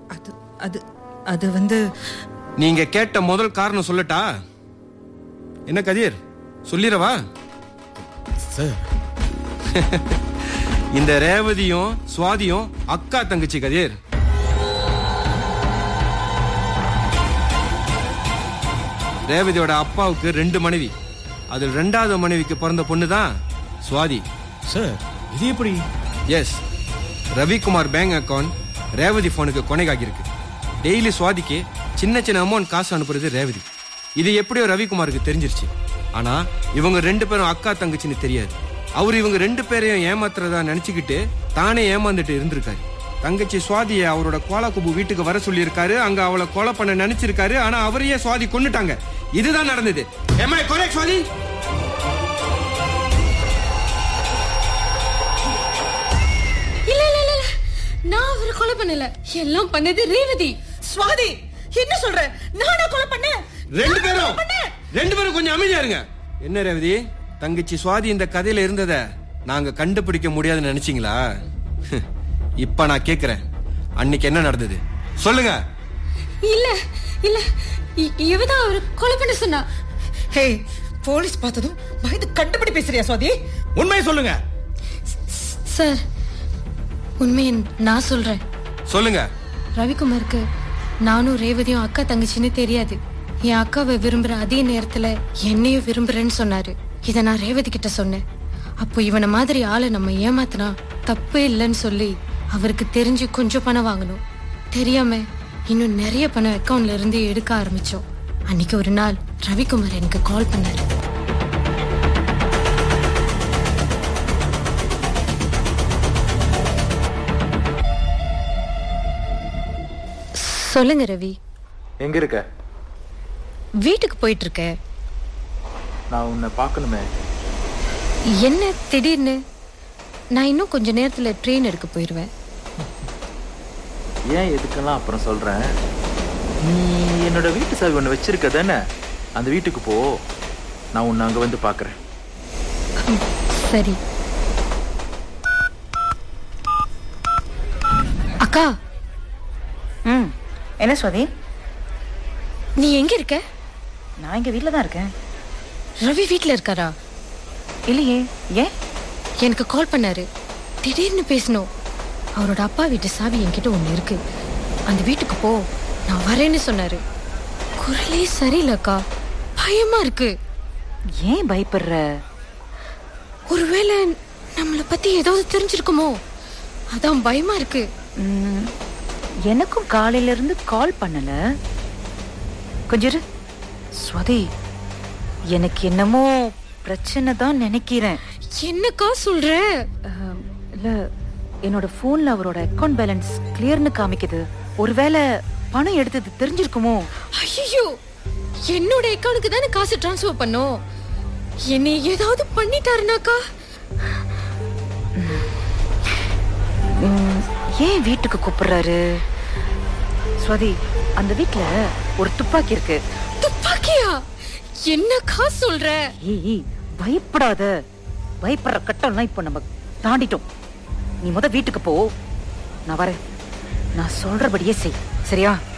அது அது அது வந்து நீங்க கேட்ட முதல் காரணம் சொல்லட்டா என்ன கதிர் சொல்லிடவா சார் இந்த ரேவதியும் சுவாதியும் அக்கா தங்கச்சி கதிர் ரேவதியோட அப்பாவுக்கு ரெண்டு மனைவி அதில் ரெண்டாவது மனைவிக்கு பிறந்த பொண்ணு தான் சுவாதி சார் இது எப்படி S Ravikumar bank account Revathi ஃபோனுக்கு கொனைகாகியிருக்கு டெய்லி சுவாதிக்கு சின்ன சின்ன அமௌண்ட் காசு அனுப்புறது ரேவதி இது எப்படியோ ரவிக்குமாருக்கு தெரிஞ்சிருச்சு ஆனா இவங்க ரெண்டு பேரும் அக்கா தங்கச்சின்னு தெரியாது அவர் இவங்க ரெண்டு பேரையும் ஏமாத்துறதா நினைச்சுக்கிட்டு தானே ஏமாந்துட்டு இருந்திருக்காரு தங்கச்சி சுவாதியை அவரோட கோலாக்குபு வீட்டுக்கு வர சொல்லியிருக்காரு அங்க அவளை கொலை பண்ண நினைச்சிருக்காரு ஆனா அவரையே சுவாதி கொன்னுட்டாங்க இதுதான் நடந்தது Am I correct, சுவாதி இல்ல இல்ல இல்ல இல்ல. நான் அவரை கொலை பண்ணல எல்லாம் பண்ணது ரேவதி சுவாதி என்ன சொல்ற நானா கொலை பண்ணேன் ரெண்டு நானா பேரும் கொலை பண்ணேன்? ரெண்டு பேரும் கொஞ்சம் அமைதியா இருங்க என்ன ரேவதி தங்கச்சி சுவாதி இந்த கதையில இருந்தத நாங்க கண்டுபிடிக்க முடியாதுன்னு நினைச்சீங்களா இப்ப நான் கேக்குறேன் அன்னைக்கு என்ன நடந்தது சொல்லுங்க இல்ல இல்ல இ- இவதான் அவரை கொலை பண்ண சொன்னா ஹே போலீஸ் பார்த்ததும் பயந்து கண்டுபிடி பேசுறியா சுவாதி உண்மையை சொல்லுங்க சார் உண்மையை நான் சொல்றேன் சொல்லுங்க ரவிக்குமாருக்கு நானும் ரேவதியும் அக்கா தங்கச்சின்னு தெரியாது என் அக்காவை விரும்புற அதே நேரத்துல என்னையும் விரும்புறேன்னு சொன்னாரு இத நான் ரேவதி கிட்ட சொன்னேன் அப்போ இவனை மாதிரி ஆளை நம்ம ஏமாத்தினா தப்பே இல்லைன்னு சொல்லி அவருக்கு தெரிஞ்சு கொஞ்சம் பணம் வாங்கணும் தெரியாம இன்னும் நிறைய பணம் அக்கவுண்ட்ல இருந்து எடுக்க ஆரம்பிச்சோம் அன்னைக்கு ஒரு நாள் ரவிக்குமார் எனக்கு கால் பண்ணாரு சொல்லுங்க ரவி எங்க இருக்க வீட்டுக்கு போயிட்டு இருக்கேன் நான் உன்னை பார்க்கணுமே என்ன திடீர்னு நான் இன்னும் கொஞ்ச நேரத்துல ட்ரெயின் எடுக்க போயிடுவேன் ஏன் எதுக்கெல்லாம் அப்புறம் சொல்றேன் நீ என்னோட வீட்டு சாவி ஒன்று வச்சிருக்க தானே அந்த வீட்டுக்கு போ நான் உன்னை அங்க வந்து பார்க்கறேன் சரி அக்கா ம் என்ன சுவாதி நீ எங்க இருக்க நான் இங்க வீட்டில் தான் இருக்கேன் ரவி வீட்ல இருக்காரா இல்லையே ஏன் எனக்கு கால் பண்ணாரு திடீர்னு பேசணும் அவரோட அப்பா வீட்டு சாவி என்கிட்ட ஒண்ணு இருக்கு அந்த வீட்டுக்கு போ நான் வரேன்னு சொன்னாரு குரலே சரியில்லக்கா பயமா இருக்கு ஏன் பயப்படுற ஒருவேளை நம்மளை பத்தி ஏதாவது தெரிஞ்சிருக்குமோ அதான் பயமா இருக்கு ம், எனக்கும் காலையில இருந்து கால் பண்ணல கொஞ்சம் இரு. சுவாதி எனக்கு என்னமோ பிரச்சனை தான் நினைக்கிறேன் என்னக்கா சொல்ற அஹ், இல்ல என்னோட போன்ல அவரோட அக்கவுண்ட் பேலன்ஸ் கிளியர்னு காமிக்குது ஒருவேளை பணம் எடுத்தது தெரிஞ்சிருக்குமோ ஐயோ என்னோட அக்கவுண்ட்க்கு தானே காசு ட்ரான்ஸ்ஃபர் பண்ணோம் என்னை ஏதாவது பண்ணிட்டாருனாக்கா ம், ஏன் வீட்டுக்கு கூப்பிடுறாரு சுவாதி அந்த வீட்ல ஒரு துப்பாக்கி இருக்கு துப்பாக்கியா என்னக்கா சொல்ற ஏய் ஏய், பயப்படாத பயப்படுற கட்டம்லாம் இப்போ நம்ம தாண்டிட்டோம் நீ முத வீட்டுக்கு போ நான் வரேன் நான் சொல்றபடியே செய் சரியா